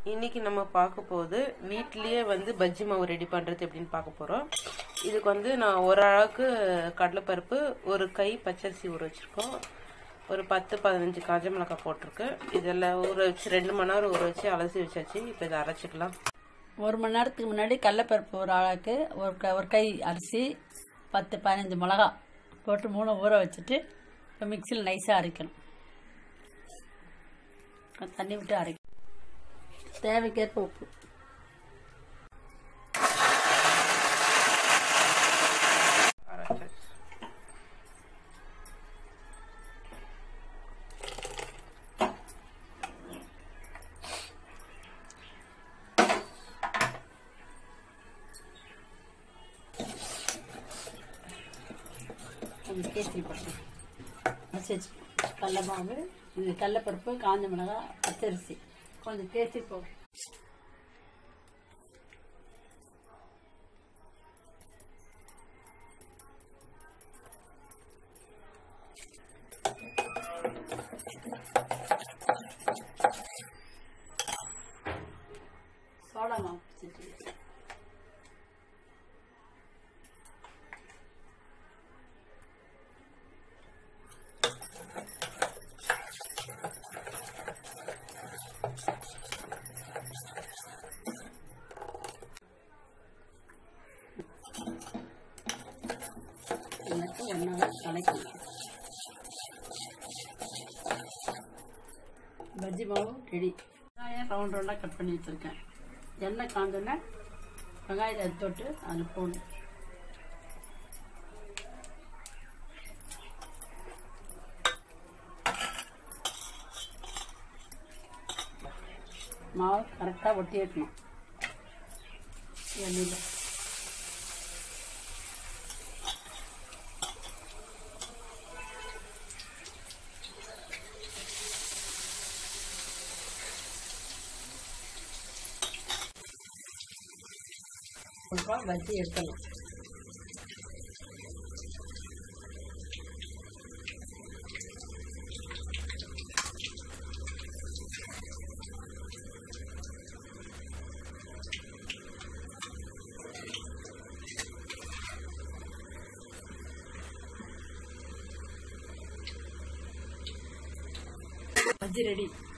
இன்னைக்கு நம்ம பார்க்க போகுது வீட்லயே வந்து பஜ்ஜி மாவு ரெடி பண்றது எப்படின்னு பார்க்க போறோம் இதுக்கு வந்து நான் ஒரு அளவுக்கு கடலைப்பருப்பு ஒரு கை பச்சரிசி ஊற வச்சிருக்கோம் ஒரு பத்து பதினஞ்சு காஞ்ச மிளகாய் போட்டிருக்கு இதெல்லாம் ஊற வச்சு ரெண்டு மணி நேரம் ஊற வச்சு அலசி வச்சாச்சு இப்போ இதை அரைச்சிக்கலாம் ஒரு மணி நேரத்துக்கு முன்னாடி கடலப்பருப்பு ஒரு ஆளாக்கு ஒரு க ஒரு கை அரிசி பத்து பதினஞ்சு மிளகா போட்டு மூணு ஊற வச்சுட்டு இப்போ மிக்சியில் நைஸாக அரைக்கணும் தண்ணி விட்டு அரைக்கணும் தேவைக்கேற்ப உப்பு அரைச்சாச்சு கொஞ்சம் கேசரி பருப்பு அரைச்சி வச்சு கடல மாவு இது கடலப்பருப்பு காஞ்ச மிளகாய் பச்சரிசி கொஞ்சம் கேசரி போகும் சோடா மாவு பிடிச்சிட்டு எல்லாத்தையும் ஒன்றா கலக்கணும் பஜ்ஜி மாவு ரெடி வெங்காயம் ரவுண்ட் ரவுண்டாக கட் பண்ணி வச்சுருக்கேன் எண்ணெய் காஞ்சோன்னே வெங்காயத்தை எடுத்து விட்டு அதில் போடணும் மாவு கரெக்டாக ஒட்டி வைக்கணும் எண்ணெயில் அப்புறம் வச்சு எடுக்கலாம் பஜ்ஜி ரெடி